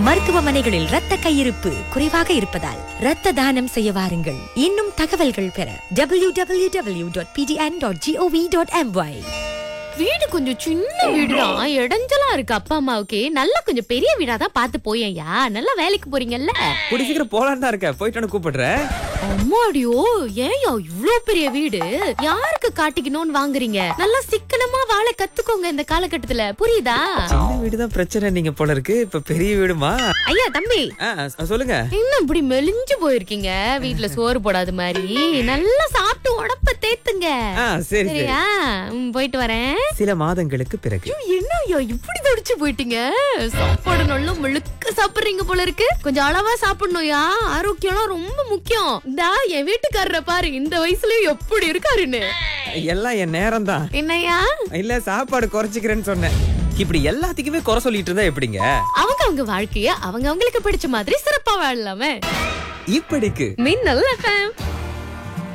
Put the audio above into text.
மருத்துவமனைகளில் இரத்த கையிருப்பு குறைவாக இருப்பதால் இரத்த தானம் செய்ய வாருங்கள் இன்னும் தகவல்கள் பெற W W W dot PTN dot GOV dot MY வீடு கொஞ்சம் சின்ன வீடுதான் இடைஞ்சலா இருக்கு அப்பா அம்மாவுக்கு நல்லா கொஞ்சம் பெரிய வீடா தான் பார்த்து போயேன்யா நல்லா வேலைக்கு போறீங்கல்ல கூடி சீக்கிரம் போலான்னு தான் இருக்கேன் போயிட்டு கூப்பிடுறேன் அம்மாடியோ ஏன்யா இவ்ளோ பெரிய வீடு யாருக்கு காட்டிக்கணும்னு வாங்குறீங்க நல்லா சிக்கனமா வாழ கத்துக்கோங்க இந்த காலகட்டத்துல புரியுதா சின்ன வீடு தான் பிரச்சனை நீங்க போல இருக்கு இப்ப பெரிய வீடுமா ஐயா தம்பி ஆ, சொல்லுங்க என்ன இப்படி மெலிஞ்சு போயிருக்கீங்க வீட்ல சோறு போடாத மாதிரி நல்லா சாப்பிட்டு உடம்ப தேத்துங்க ஆ சரி சரி சரியா ம், போயிட்டு வரேன் சில மாதங்களுக்கு பிறகு என்ன ஐயா இப்படி தடிச்சு போயிட்டீங்க சாப்பாடு நல்லா முழுக்க சாப்பிடுறீங்க போல இருக்கு கொஞ்சம் அளவா சாப்பிடணும்யா ஆரோக்கியம்லாம் ரொம்ப முக்கியம் இந்தா என் வீட்டுக்காரரை பாரு இந்த வயசுலயும் எப்படி இருக்காருன்னு எல்லாம் என் நேரம் தான் என்னய்யா இல்ல சாப்பாடு குறைச்சிக்கிறேன்னு சொன்னேன் இப்படி எல்லாத்துக்குமே குறை சொல்லிட்டு இருந்தா எப்படிங்க அவங்க அவங்க வாழ்க்கைய அவங்க அவங்களுக்கு பிடிச்ச மாதிரி சிறப்பா வாழலாமே இப்படிக்கு மின்னல் எஃப்எம்